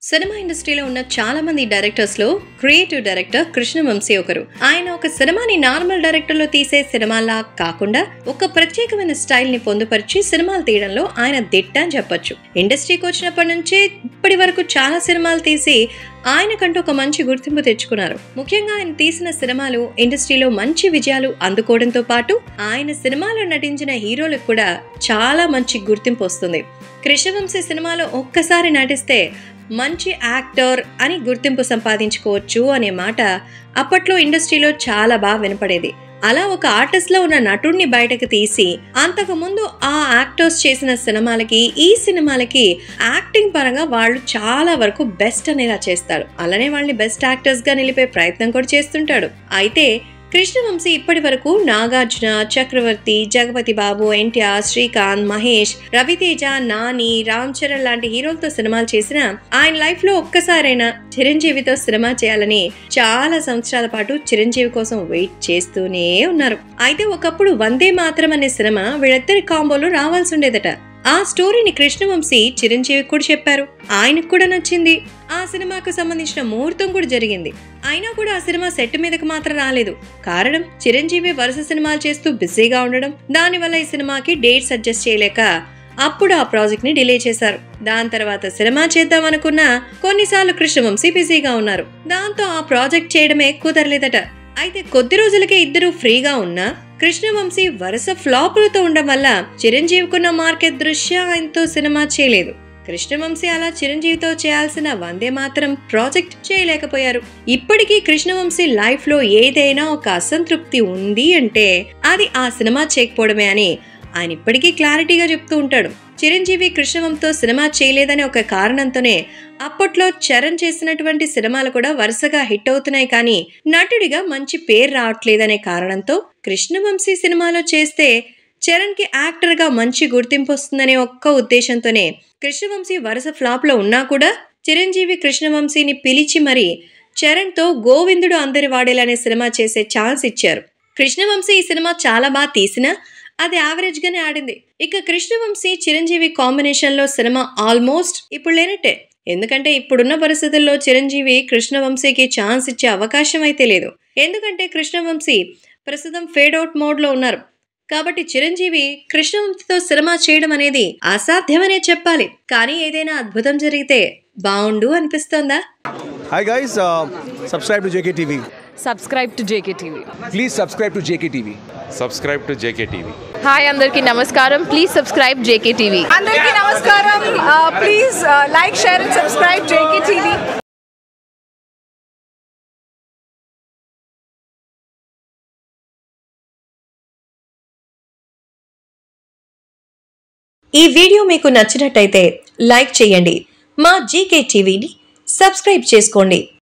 Cinema ఇండస్ట్రీలో ఉన్న చాలా మంది డైరెక్టర్స్ లో క్రియేటివ్ డైరెక్టర్ కృష్ణవంశీ ఒకరు ఆయన ఒక సినిమాని నార్మల్ డైరెక్టర్ లో తీసే సినిమాలా కాకుండా ఒక ప్రత్యేకమైన స్టైల్ ని పొందుపరిచి సినిమాలు తీయడంలో ఆయన దిట్ట అని చెప్పొచ్చు ఇండస్ట్రీకి వచ్చినప్పటి నుంచే ఇప్పటి వరకు చాలా సినిమాలు తీసి ఆయనకంటూ ఒక మంచి గుర్తింపు తెచ్చుకున్నారు ముఖ్యంగా ఆయన తీసిన సినిమాలు ఇండస్ట్రీలో మంచి విజయాలు అందుకోవడంతో పాటు ఆయన సినిమాలో నటించిన హీరోలకు కూడా చాలా మంచి గుర్తింపు వస్తుంది కృష్ణవంశీ సినిమాలో ఒక్కసారి నటిస్తే మంచి యాక్టర్ అని గుర్తింపు సంపాదించుకోవచ్చు అనే మాట అప్పట్లో ఇండస్ట్రీలో చాలా బాగా వినపడేది అలా ఒక ఆర్టిస్ట్ లో ఉన్న నటుడిని బయటకు తీసి అంతకు ముందు ఆ యాక్టర్స్ చేసిన సినిమాలకి ఈ సినిమాలకి యాక్టింగ్ పరంగా వాళ్ళు చాలా వరకు బెస్ట్ అనేలా చేస్తాడు అలానే వాళ్ళని బెస్ట్ యాక్టర్స్ గా నిలిపే ప్రయత్నం కూడా చేస్తుంటాడు అయితే కృష్ణవంశీ ఇప్పటి వరకు నాగార్జున చక్రవర్తి జగపతి బాబు ఎన్టీఆర్ శ్రీకాంత్ మహేష్ రవితేజ నాని రామ్ చరణ్ లాంటి హీరోలతో సినిమాలు చేసిన ఆయన లైఫ్ లో ఒక్కసారైనా చిరంజీవితో సినిమా చేయాలని చాలా సంవత్సరాల పాటు చిరంజీవి కోసం వెయిట్ చేస్తూనే ఉన్నారు అయితే ఒకప్పుడు వందే మాత్రం అనే సినిమా వీళ్ళిద్దరి కాంబోలో రావాల్సి ఉండేదట ఆ స్టోరీని కృష్ణవంశీ చిరంజీవి కూడా చెప్పారు ఆయనకు కూడా నచ్చింది ఆ సినిమాకు సంబంధించిన ముహూర్తం కూడా జరిగింది అయినా కూడా ఆ సినిమా సెట్ మీదకి మాత్రం రాలేదు కారణం చిరంజీవి వరుస సినిమాలు చేస్తూ బిజీగా ఉండడం దానివల్ల ఈ సినిమాకి డేట్స్ అడ్జస్ట్ చేయలేక అప్పుడు ఆ ప్రాజెక్ట్ ని డిలే చేశారు దాని తర్వాత సినిమా చేద్దాం అనుకున్నా కొన్నిసార్లు కృష్ణవంశీ బిజీగా ఉన్నారు దాంతో ఆ ప్రాజెక్ట్ చేయడమే కుదరలేదట అయితే కొద్ది రోజులకే ఇద్దరు ఫ్రీగా ఉన్నా కృష్ణవంశీ వరుస ఫ్లాపులతో ఉండడం వల్ల చిరంజీవికున్న మార్కెట్ దృష్ట్యా ఆయనతో సినిమా చేయలేదు కృష్ణవంశీ అలా చిరంజీవితో చేయాల్సిన వందే మాత్రం ప్రాజెక్ట్ చేయలేకపోయారు ఇప్పటికీ కృష్ణవంశీ లైఫ్ లో ఏదైనా ఒక అసంతృప్తి ఉంది అంటే అది ఆ సినిమా చేయకపోవడమే అని ఆయన ఇప్పటికీ క్లారిటీగా చెప్తూ ఉంటాడు చిరంజీవి కృష్ణవంతో సినిమా చేయలేదనే ఒక కారణంతోనే అప్పట్లో చరణ్ చేసినటువంటి సినిమాలు కూడా వరుసగా హిట్ అవుతున్నాయి కానీ నటుడిగా మంచి పేరు రావట్లేదనే కారణంతో కృష్ణవంశీ సినిమాలో చేస్తే చరణ్ కి యాక్టర్ గా మంచి గుర్తింపు వస్తుందనే ఒక్క ఉద్దేశంతోనే కృష్ణవంశీ వరుస ఫ్లాప్ లో ఉన్నా కూడా చిరంజీవి కృష్ణవంశీని పిలిచి మరి చరణ్ తో గోవిందుడు అందరి వాడేలనే సినిమా చేసే ఛాన్స్ ఇచ్చారు కృష్ణవంశీ ఈ సినిమా చాలా బాగా తీసినా అది యావరేజ్ గానే ఆడింది ఇక కృష్ణవంశీ చిరంజీవి కాంబినేషన్ లో సినిమా ఆల్మోస్ట్ ఇప్పుడు లేనట్టే ఎందుకంటే ఇప్పుడున్న పరిస్థితుల్లో చిరంజీవి కృష్ణవంశీకి ఛాన్స్ ఇచ్చే అవకాశం అయితే లేదు ఎందుకంటే కృష్ణవంశీ ప్రస్తుతం ఫేడ్ అవుట్ మోడ్ లో ఉన్నారు కాబట్టి చిరంజీవి కృష్ణవంశీతో సినిమా చేయడం అనేది అసాధ్యమనే చెప్పాలి కానీ ఏదైనా అద్భుతం జరిగితే బాగుండు అనిపిస్తోందా Hi guys, uh, subscribe to JKTV. Subscribe to JKTV Please subscribe to JKTV. subscribe to JKTV. Hi అందరికీ నమస్కారం ప్లీజ్ సబ్స్క్రైబ్ జేకే టీవీ అందరికీ నమస్కారం please like share and subscribe JK TV ఈ వీడియో మీకు నచ్చినట్టయితే లైక్ చేయండి మా జీకే టీవీని సబ్స్క్రైబ్ చేసుకోండి